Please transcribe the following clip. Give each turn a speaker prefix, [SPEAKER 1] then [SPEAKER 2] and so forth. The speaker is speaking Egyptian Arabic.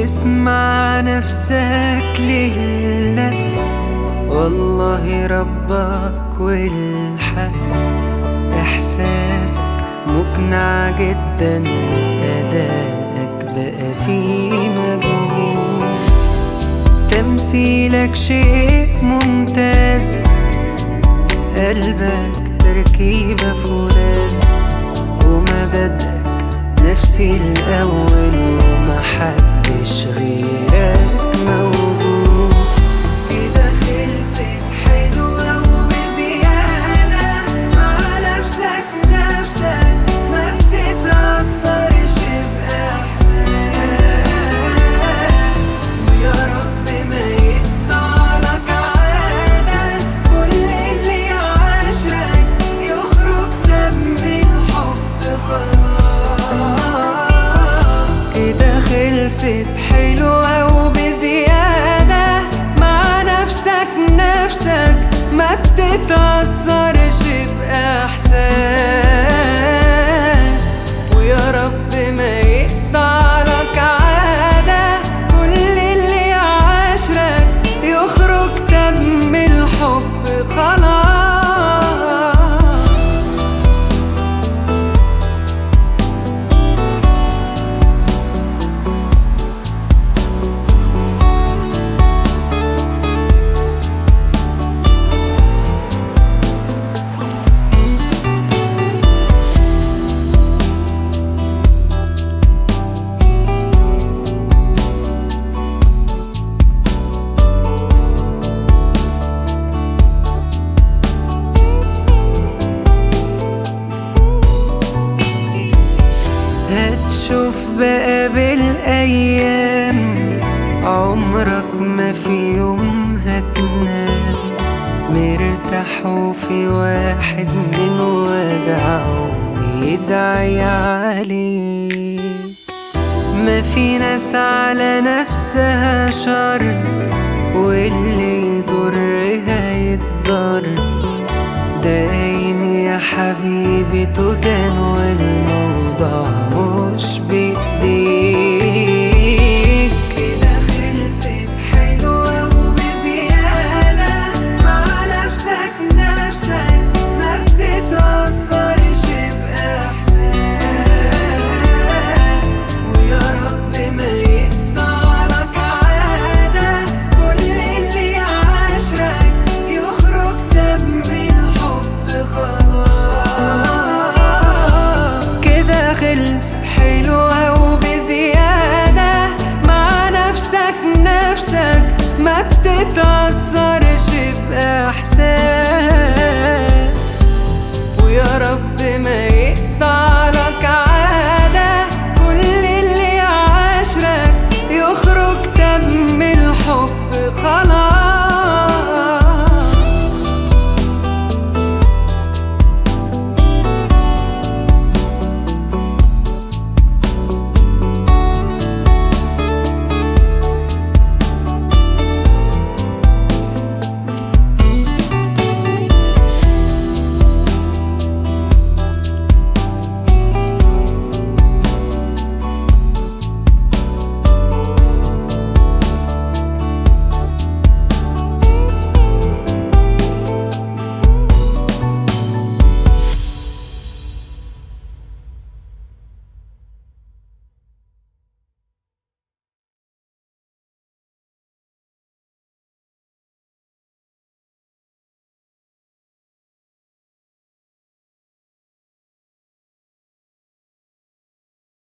[SPEAKER 1] اسمع نفسك لله والله ربك والحق إحساسك مقنع جدا أدائك بقى فيه مجهود تمثيلك شيء ممتاز قلبك تركيبة فولاذ ومبادئك نفسي الأول ومحدش غيرك موجود كده خلصت حلوة وبزيادة مع نفسك نفسك ما بتتأثرش بإحساس ويا رب ما يقطع لك عادة كل اللي عاشرك يخرج دم الحب خلاص كده خلصت حلوة وبزيادة مع نفسك نفسك ما بتتأثرش بإحساس ويا رب ما يقطع لك عادة كل اللي عاشرك يخرج دم الحب خلاص هتشوف بقى بالأيام عمرك ما في يوم هتنام مرتاح وفي واحد من وجعه بيدعي عليك ما في ناس على نفسها شر واللي يضرها يتضر داين يا حبيبي تدان والموضوع مش بإيديك كده خلصت حلوة وبزيادة مع نفسك نفسك ما بتتأثرش بإحساس ويا رب ما يقطع لك عادة كل اللي عاشرك يخرج دم الحب خلاص كده خلصت